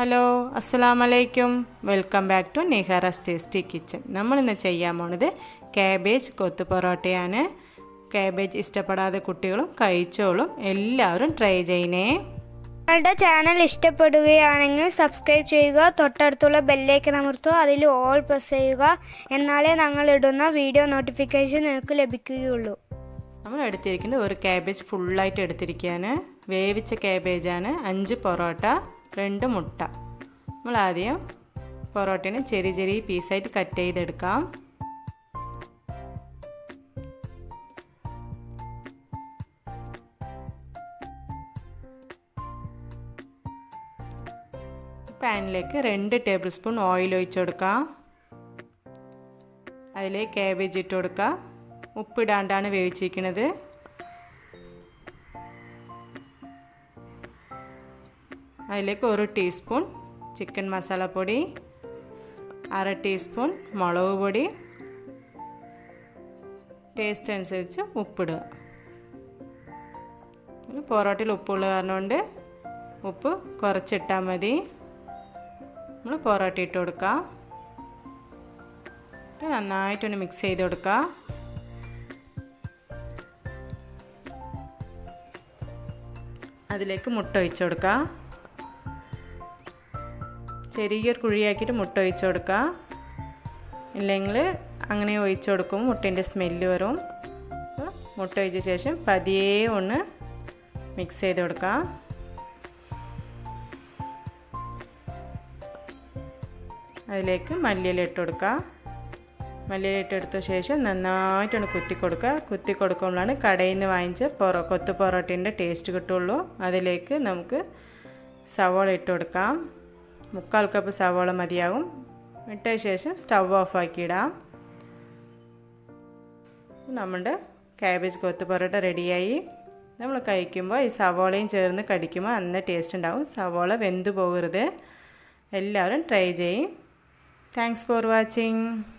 hello അസ്സലാം വലൈക്കും welcome back to Nihara's tasty kitchen നമ്മളിന്ന് ചെയ്യാൻ പോണത് കാബേജ് കൊത്തു പൊറോട്ടയാണ് കാബേജ് ഇഷ്ടപ്പെടാതെ കുട്ടികളും കഴിച്ചോളും എല്ലാവരും ട്രൈ ചെയ്യണേ നിങ്ങളുടെ ചാനൽ ഇഷ്ടപ്പെടുകയാണെങ്കിൽ സബ്സ്ക്രൈബ് ചെയ്യുക തൊട്ടടുത്തുള്ള ബെല്ലേക്ക് അമർത്തുക അതിൽ ഓൾ പ്രസ് ചെയ്യുക എന്നാലേ ഞങ്ങൾ ഇടുന്ന വീഡിയോ നോട്ടിഫിക്കേഷൻ നിങ്ങൾക്ക് ലഭിക്കുകയുള്ളൂ നമ്മൾ എടുത്തിരിക്കുന്നത് ഒരു കാബേജ് ഫുള്ളായിട്ട് എടുത്തിരിക്കുകയാണ് വേവിച്ച കാബേജാണ് അഞ്ച് പൊറോട്ട രണ്ട് മുട്ട നമ്മൾ ആദ്യം പൊറോട്ടനെ ചെറിയ ചെറിയ പീസായിട്ട് കട്ട് ചെയ്തെടുക്കാം പാനിലേക്ക് രണ്ട് ടേബിൾ സ്പൂൺ ഓയിൽ ഒഴിച്ചു കൊടുക്കാം അതിലേക്ക് കാബേജ് ഇട്ട് കൊടുക്കുക ഉപ്പിടാണ്ടാണ് വേവിച്ചിരിക്കുന്നത് അതിലേക്ക് ഒരു ടീസ്പൂൺ ചിക്കൻ മസാലപ്പൊടി അര ടീസ്പൂൺ മുളക് പൊടി ടേസ്റ്റ് അനുസരിച്ച് ഉപ്പിടുക പൊറോട്ടയിൽ ഉപ്പുള്ള കാരണം കൊണ്ട് ഉപ്പ് കുറച്ചിട്ടാൽ മതി നമ്മൾ പൊറോട്ട ഇട്ട് കൊടുക്കാം നന്നായിട്ടൊന്ന് മിക്സ് ചെയ്ത് കൊടുക്കുക അതിലേക്ക് മുട്ട ഒഴിച്ചു കൊടുക്കുക ചെറിയൊരു കുഴിയാക്കിയിട്ട് മുട്ട ഒഴിച്ചു കൊടുക്കുക ഇല്ലെങ്കിൽ അങ്ങനെ ഒഴിച്ചു കൊടുക്കും മുട്ടേൻ്റെ സ്മെല്ല് വരും മുട്ട ഒഴിച്ച ശേഷം പതിയെ ഒന്ന് മിക്സ് ചെയ്ത് കൊടുക്കാം അതിലേക്ക് മല്ലിയില ഇട്ട് കൊടുക്കുക മല്ലിയില ഇട്ടെടുത്ത ശേഷം നന്നായിട്ടൊന്ന് കുത്തി കൊടുക്കുക കുത്തി കൊടുക്കുമ്പോഴാണ് കടയിൽ നിന്ന് വാങ്ങിച്ച പൊറ കൊത്തു പൊറോട്ടേൻ്റെ ടേസ്റ്റ് കിട്ടുള്ളൂ അതിലേക്ക് നമുക്ക് സവോള ഇട്ട് കൊടുക്കാം മുക്കാൽ കപ്പ് സവോള മതിയാകും ഇട്ട ശേഷം സ്റ്റവ് ഓഫ് ആക്കിയിടാം നമ്മുടെ കാബേജ് കൊത്തു പൊറോട്ട റെഡിയായി നമ്മൾ കഴിക്കുമ്പോൾ ഈ സവോളയും ചേർന്ന് കടിക്കുമ്പോൾ നല്ല ടേസ്റ്റ് ഉണ്ടാവും സവോള വെന്ത് പോകരുത് എല്ലാവരും ട്രൈ ചെയ്യും താങ്ക്സ് ഫോർ വാച്ചിങ്